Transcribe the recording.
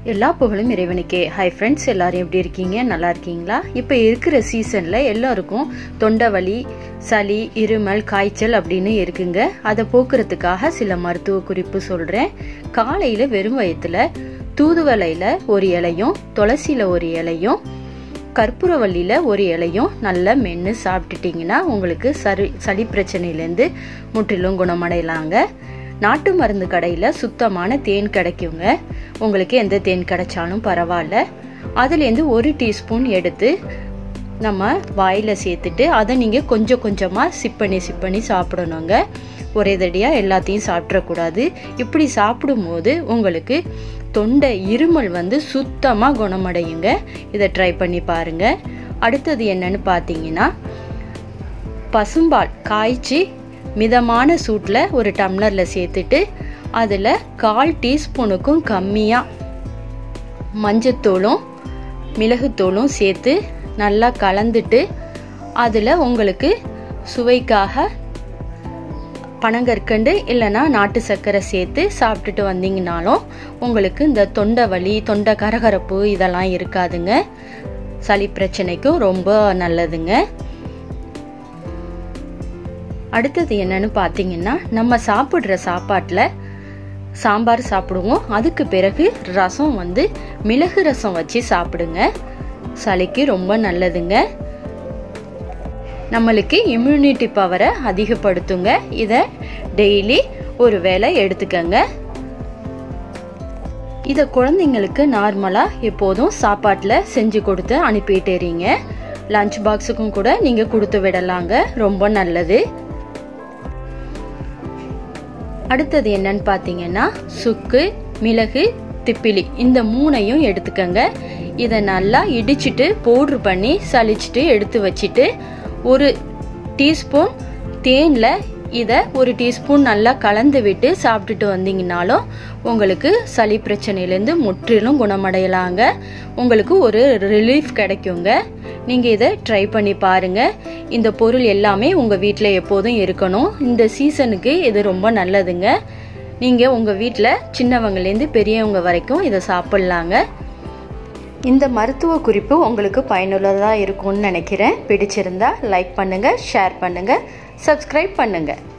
எல்லா புகழும் இறைவனுக்கே ஹாய் ஃப்ரெண்ட்ஸ் எல்லாரும் எப்படி இருக்கீங்க நல்லா இருக்கீங்களா இப்போ இருக்கிற சீசனில் எல்லாருக்கும் தொண்டை வலி சளி இருமல் காய்ச்சல் அப்படின்னு இருக்குங்க அதை போக்குறதுக்காக சில மருத்துவ குறிப்பு சொல்கிறேன் காலையில் வெறும் வயிற்றுல தூதுவளையில் ஒரு இலையும் துளசியில் ஒரு இலையும் கற்பூரவல்லியில் ஒரு இலையும் நல்லா மென்று சாப்பிட்டுட்டிங்கன்னா உங்களுக்கு சரி சளி பிரச்சனையிலேருந்து முற்றிலும் குணமடையலாங்க நாட்டு மருந்து கடையில் சுத்தமான தேன் கிடைக்குங்க உங்களுக்கு எந்த தேன் கிடைச்சாலும் பரவாயில்ல அதுலேருந்து ஒரு டீஸ்பூன் எடுத்து நம்ம வாயில் சேர்த்துட்டு அதை நீங்கள் கொஞ்சம் கொஞ்சமாக சிப் பண்ணி சிப் பண்ணி சாப்பிடணுங்க ஒரே தடியாக எல்லாத்தையும் சாப்பிட்றக்கூடாது இப்படி சாப்பிடும்போது உங்களுக்கு தொண்டை இருமல் வந்து சுத்தமாக குணமடையுங்க இதை ட்ரை பண்ணி பாருங்கள் அடுத்தது என்னன்னு பார்த்தீங்கன்னா பசும்பால் காய்ச்சி மிதமான சூட்டில் ஒரு டம்ளரில் சேர்த்துட்டு அதில் கால் டீஸ்பூனுக்கும் கம்மியாக மஞ்சத்தூளும் மிளகுத்தூளும் சேர்த்து நல்லா கலந்துட்டு அதில் உங்களுக்கு சுவைக்காக பனங்கற்கண்டு இல்லைன்னா நாட்டு சர்க்கரை சேர்த்து சாப்பிட்டுட்டு வந்தீங்கனாலும் உங்களுக்கு இந்த தொண்டை வலி தொண்டை கரகரப்பு இதெல்லாம் இருக்காதுங்க சளி பிரச்சனைக்கும் ரொம்ப நல்லதுங்க அடுத்தது என்னன்னு பார்த்தீங்கன்னா நம்ம சாப்பிட்ற சாப்பாட்டில் சாம்பார் சாப்பிடுவோம் அதுக்கு பிறகு ரசம் வந்து மிளகு ரசம் வச்சு சாப்பிடுங்க சளிக்கு ரொம்ப நல்லதுங்க நம்மளுக்கு இம்யூனிட்டி பவரை அதிகப்படுத்துங்க இதை டெய்லி ஒரு வேளை எடுத்துக்கங்க இதை குழந்தைங்களுக்கு நார்மலாக எப்போதும் சாப்பாட்டில் செஞ்சு கொடுத்து அனுப்பிட்டேறீங்க லஞ்ச் பாக்ஸுக்கும் கூட நீங்கள் கொடுத்து விடலாங்க ரொம்ப நல்லது அடுத்தது என்னன்னு பார்த்தீங்கன்னா சுக்கு மிளகு திப்பிலி இந்த மூணையும் எடுத்துக்கங்க இதை நல்லா இடிச்சிட்டு பவுட்ரு பண்ணி சளிச்சிட்டு எடுத்து வச்சுட்டு ஒரு டீஸ்பூன் தேனில் இதை ஒரு டீஸ்பூன் நல்லா கலந்து விட்டு சாப்பிட்டுட்டு வந்தீங்கனாலும் உங்களுக்கு சளி பிரச்சனையிலேருந்து முற்றிலும் குணமடையலாங்க உங்களுக்கு ஒரு ரிலீஃப் கிடைக்குங்க நீங்கள் இதை ட்ரை பண்ணி பாருங்கள் இந்த பொருள் எல்லாமே உங்கள் வீட்டில் எப்போதும் இருக்கணும் இந்த சீசனுக்கு இது ரொம்ப நல்லதுங்க நீங்கள் உங்கள் வீட்டில் சின்னவங்கலேருந்து பெரியவங்க வரைக்கும் இதை சாப்பிட்லாங்க இந்த மருத்துவ குறிப்பு உங்களுக்கு பயனுள்ளதாக இருக்கும்னு நினைக்கிறேன் பிடிச்சிருந்தா லைக் பண்ணுங்கள் ஷேர் பண்ணுங்கள் சப்ஸ்கிரைப் பண்ணுங்கள்